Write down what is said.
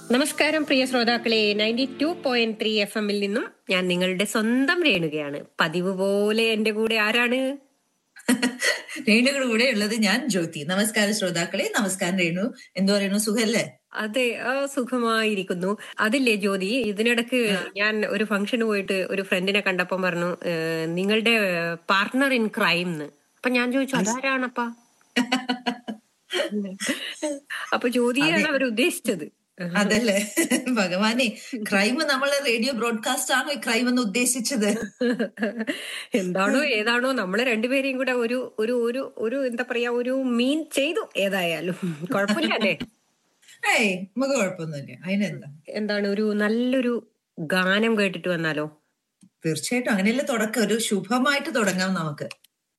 നമസ്കാരം പ്രിയ ശ്രോതാക്കളെ ninety two point three F എമ്മിൽ നിന്നും ഞാൻ നിങ്ങളുടെ സ്വന്തം രേണുകയാണ് പതിവ് പോലെ എന്റെ കൂടെ ആരാണ് രേണുയുടെ കൂടെ ഉള്ളത് ഞാൻ ജ്യോതി നമസ്കാരം ശ്രോതാക്കളെ നമസ്കാരം രേണു എന്തു പറയുന്നു സുഖല്ലേ അതെ ആ സുഖമായിരിക്കുന്നു അതില്ലേ ജ്യോതി ഇതിനിടക്ക് ഞാൻ ഒരു ഫംഗ്ഷന് പോയിട്ട് ഒരു ഫ്രണ്ടിനെ കണ്ടപ്പം പറഞ്ഞു "ഏഹ്, നിങ്ങളുടെ പാർട്ട്ണർ ഇൻ ക്രൈം എന്ന് അപ്പൊ ഞാൻ ചോദിച്ചു അതാരാണപ്പാ അപ്പൊ ജ്യോതിയാണ് അവർ ഉദ്ദേശിച്ചത് അതല്ലേ ഭഗവാനെ ക്രൈം നമ്മളെ റേഡിയോ ബ്രോഡ്കാസ്റ്റ് ആണോ ഈ ക്രൈം എന്ന് ഉദ്ദേശിച്ചത് എന്താണോ ഏതാണോ നമ്മള് രണ്ടുപേരെയും കൂടെ ഒരു ഒരു ഒരു ഒരു എന്താ പറയാ ഒരു മീൻ ചെയ്തു ഏതായാലും കുഴപ്പമില്ല അല്ലേ ഏയ് നമുക്ക് കുഴപ്പമൊന്നുമില്ല അതിനെന്താ എന്താണ് ഒരു നല്ലൊരു ഗാനം കേട്ടിട്ട് വന്നാലോ തീർച്ചയായിട്ടും അങ്ങനെയല്ലേ തുടക്കം ഒരു ശുഭമായിട്ട് തുടങ്ങാം നമുക്ക്